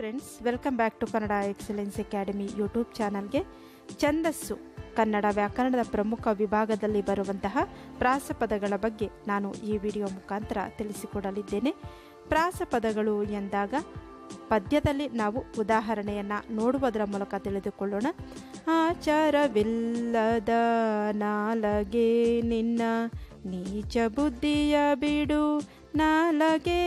friends welcome back to Kannada excellence academy YouTube ಚಾನಲ್ಗೆ ಛಂದಸ್ಸು ಕನ್ನಡ ವ್ಯಾಕರಣದ ಪ್ರಮುಖ ವಿಭಾಗದಲ್ಲಿ ಬರುವಂತಹ ಪ್ರಾಸಪದಗಳ ಬಗ್ಗೆ ನಾನು ಈ ವಿಡಿಯೋ ಮುಖಾಂತರ ತಿಳಿಸಿಕೊಡಲಿದ್ದೇನೆ ಪ್ರಾಸಪದಗಳು ಎಂದಾಗ ಪದ್ಯದಲ್ಲಿ ನಾವು ಉದಾಹರಣೆಯನ್ನು ನೋಡುವುದರ ಮೂಲಕ ತಿಳಿದುಕೊಳ್ಳೋಣ ಆಚಾರವಿಲ್ಲದ ನಾಲಗೆ ನಿನ್ನ ನೀಚ ಬುದ್ಧಿಯ ಬಿಡು ನಾಲಗೆ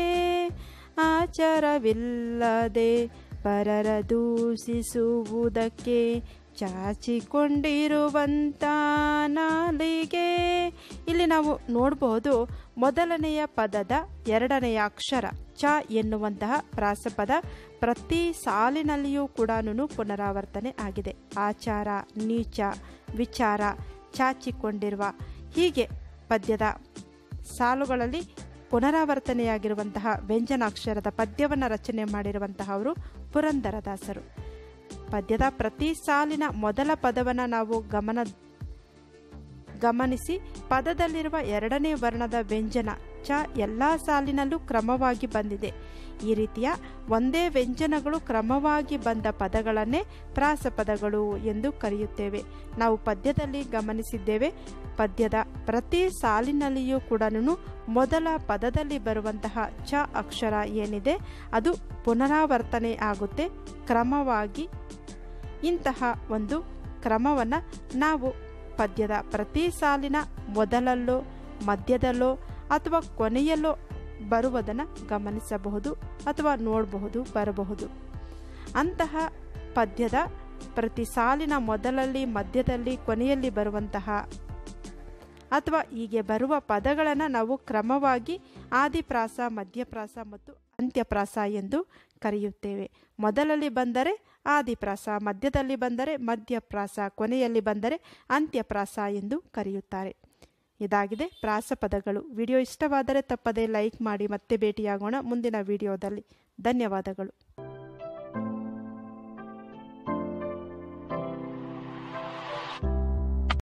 ಆಚಾರವಿಲ್ಲದೆ ಪರರ ದೂಷಿಸುವುದಕ್ಕೆ ಚಾಚಿಕೊಂಡಿರುವಂತ ನಾಲಿಗೆ ಇಲ್ಲಿ ನಾವು ನೋಡಬಹುದು ಮೊದಲನೆಯ ಪದದ ಎರಡನೆಯ ಅಕ್ಷರ ಚ ಎನ್ನುವಂತಹ ಪ್ರಾಸಪದ ಪ್ರತಿ ಸಾಲಿನಲ್ಲಿಯೂ ಕೂಡ ಪುನರಾವರ್ತನೆ ಆಗಿದೆ ಆಚಾರ ನೀಚ ವಿಚಾರ ಚಾಚಿಕೊಂಡಿರುವ ಹೀಗೆ ಪದ್ಯದ ಸಾಲುಗಳಲ್ಲಿ ಪುನರಾವರ್ತನೆಯಾಗಿರುವಂತಹ ವ್ಯಂಜನಾಕ್ಷರದ ಪದ್ಯವನ್ನು ರಚನೆ ಮಾಡಿರುವಂತಹವರು ಪುರಂದರದಾಸರು ಪದ್ಯದ ಪ್ರತಿ ಸಾಲಿನ ಮೊದಲ ಪದವನ್ನು ನಾವು ಗಮನ ಗಮನಿಸಿ ಪದದಲ್ಲಿರುವ ಎರಡನೇ ವರ್ಣದ ವ್ಯಂಜನ ಚ ಎಲ್ಲ ಸಾಲಿನಲ್ಲೂ ಕ್ರಮವಾಗಿ ಬಂದಿದೆ ಈ ರೀತಿಯ ಒಂದೇ ವ್ಯಂಜನಗಳು ಕ್ರಮವಾಗಿ ಬಂದ ಪದಗಳನ್ನೇ ಪ್ರಾಸಪದಗಳು ಎಂದು ಕರೆಯುತ್ತೇವೆ ನಾವು ಪದ್ಯದಲ್ಲಿ ಗಮನಿಸಿದ್ದೇವೆ ಪದ್ಯದ ಪ್ರತಿ ಸಾಲಿನಲ್ಲಿಯೂ ಕೂಡ ಮೊದಲ ಪದದಲ್ಲಿ ಬರುವಂತಹ ಚ ಅಕ್ಷರ ಏನಿದೆ ಅದು ಪುನರಾವರ್ತನೆ ಆಗುತ್ತೆ ಕ್ರಮವಾಗಿ ಇಂತಹ ಒಂದು ಕ್ರಮವನ್ನು ನಾವು ಪದ್ಯದ ಪ್ರತಿ ಸಾಲಿನ ಮೊದಲಲ್ಲೋ ಮಧ್ಯದಲ್ಲೋ ಅಥವಾ ಕೊನೆಯಲ್ಲೋ ಬರುವುದನ್ನು ಗಮನಿಸಬಹುದು ಅಥವಾ ನೋಡಬಹುದು ಬರಬಹುದು ಅಂತಹ ಪದ್ಯದ ಪ್ರತಿ ಸಾಲಿನ ಮೊದಲಲ್ಲಿ ಮಧ್ಯದಲ್ಲಿ ಕೊನೆಯಲ್ಲಿ ಬರುವಂತಹ ಅಥವಾ ಹೀಗೆ ಬರುವ ಪದಗಳನ್ನು ನಾವು ಕ್ರಮವಾಗಿ ಆದಿಪ್ರಾಸ ಮಧ್ಯಪ್ರಾಸ ಮತ್ತು ಅಂತ್ಯಪ್ರಾಸ ಎಂದು ಕರೆಯುತ್ತೇವೆ ಮೊದಲಲ್ಲಿ ಬಂದರೆ ಆದಿಪ್ರಾಸ ಮಧ್ಯದಲ್ಲಿ ಬಂದರೆ ಮಧ್ಯಪ್ರಾಸ ಕೊನೆಯಲ್ಲಿ ಬಂದರೆ ಅಂತ್ಯಪ್ರಾಸ ಎಂದು ಕರೆಯುತ್ತಾರೆ ಇದಾಗಿದೆ ಪ್ರಾಸಪದಗಳು ವಿಡಿಯೋ ಇಷ್ಟವಾದರೆ ತಪ್ಪದೇ ಲೈಕ್ ಮಾಡಿ ಮತ್ತೆ ಭೇಟಿಯಾಗೋಣ ಮುಂದಿನ ವಿಡಿಯೋದಲ್ಲಿ ಧನ್ಯವಾದಗಳು